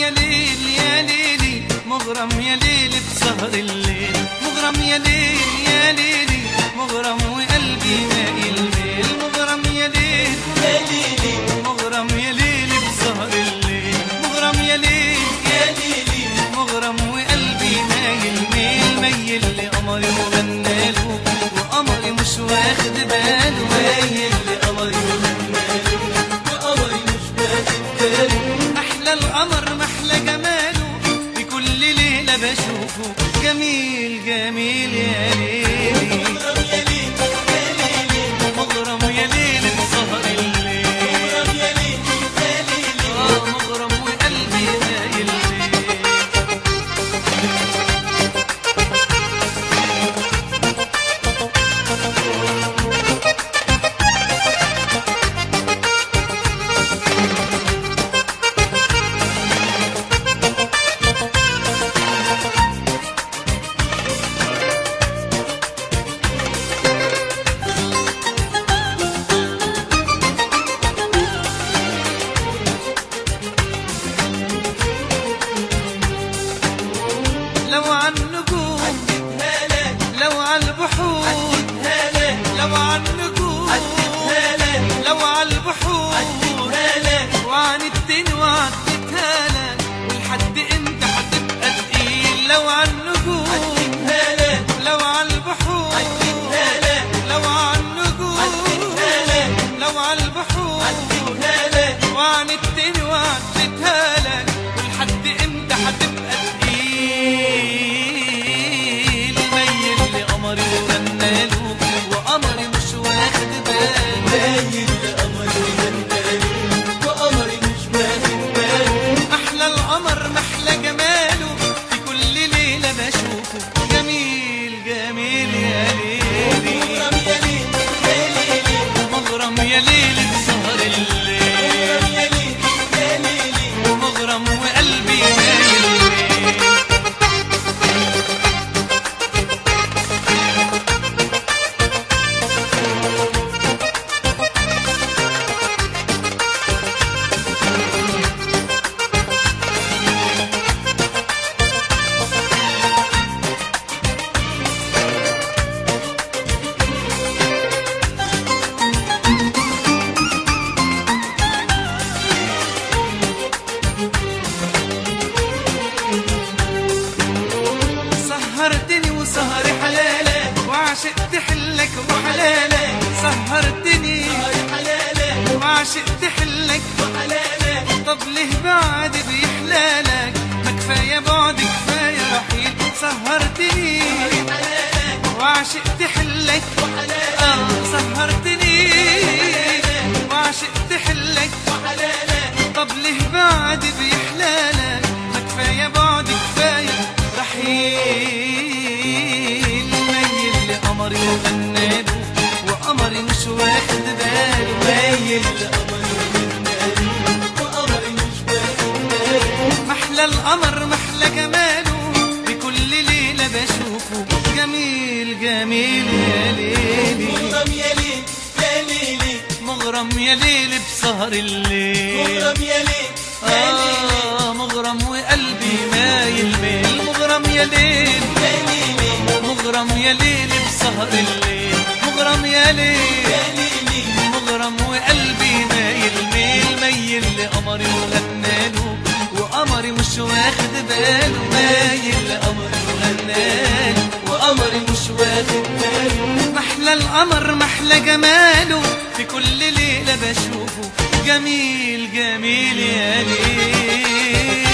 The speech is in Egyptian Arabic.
يا ليل يا ليلي مغرم يا ليل بسهر الليل مغرم يا ليل يا ليلي مغرم وقلبي مايل ميل مغرم يا ليل يا ليلي مغرم يا ليل بسهر الليل مغرم يا ليل يا ليلي مغرم وقلبي مايل ميل ميل لقمري وغناله وقمري مش واخد باله مايل لقمري وغناله وقمري مش واخد باله احلى القمر محلى جماله بكل ليله بشوفه جميل جميل يا ليلي مغرم يا ليل يا ليلي مغرم يا ليل بسهر الليل مغرم يا ليل يا ليلي آه مغرم وقلبي مايل ليه لو عن نجوم هلا لو على البحور هلا لو عن نجوم هلا لو على البحور هلا وعن الدين وعدتها لك ولحد امتى هتبقى تقيل لو عن نجوم هلا لو على البحور هلا لو عن نجوم هلا لو على البحور هلا وعن الدين وعدتها لك ولحد امتى هتبقى تقيل ميل لقمري وغناله وقمري مش واخد باله باين لقمري وغناله وقمري مش واخد باله احلى القمر محلى جماله في كل ليله بشوفه جميل جميل يا ليلي مغرم يا ليل يا ليلي مغرم يا ليل بسهر الليل مغرم يا ليل يا ليلي مغرم وقلبي مايل ليه سهرتني وسهري حلالة وعشقت حلك وحلالة سهرتني حلالة وعشقت حلك وحلالة طب ليه بعد بيحلالك ما كفاية بعد كفاية رحيل سهرتني حلالة وعشقت حلك آه سهرتني وعشقت حلك وحلالة طب ليه بعد بيحلالك ما كفاية بعد كفاية رحيل ميل لقمري وغناله وقمري مش واخد باله باين لقمري وغناله وقمري مش واخد باله محلى القمر محلى جماله بكل ليلة بشوفه جميل جميل يا ليلي مغرم يا ليل يا ليلي مغرم يا ليل بسهر الليل مغرم يا ليل يا ليلي آه مغرم وقلبي مايل ميل مغرم يا ليل يا ليلي مغرم يا ليل بسهر الليل مغرم يا ليل يا ليلي مغرم وقلبي مايل ميل ميل لقمري وغناله وقمري مش واخد باله مايل لقمري وغناله وقمري مش واخد باله محلى القمر محلى جماله في كل ليلة بشوفه جميل جميل يا ليل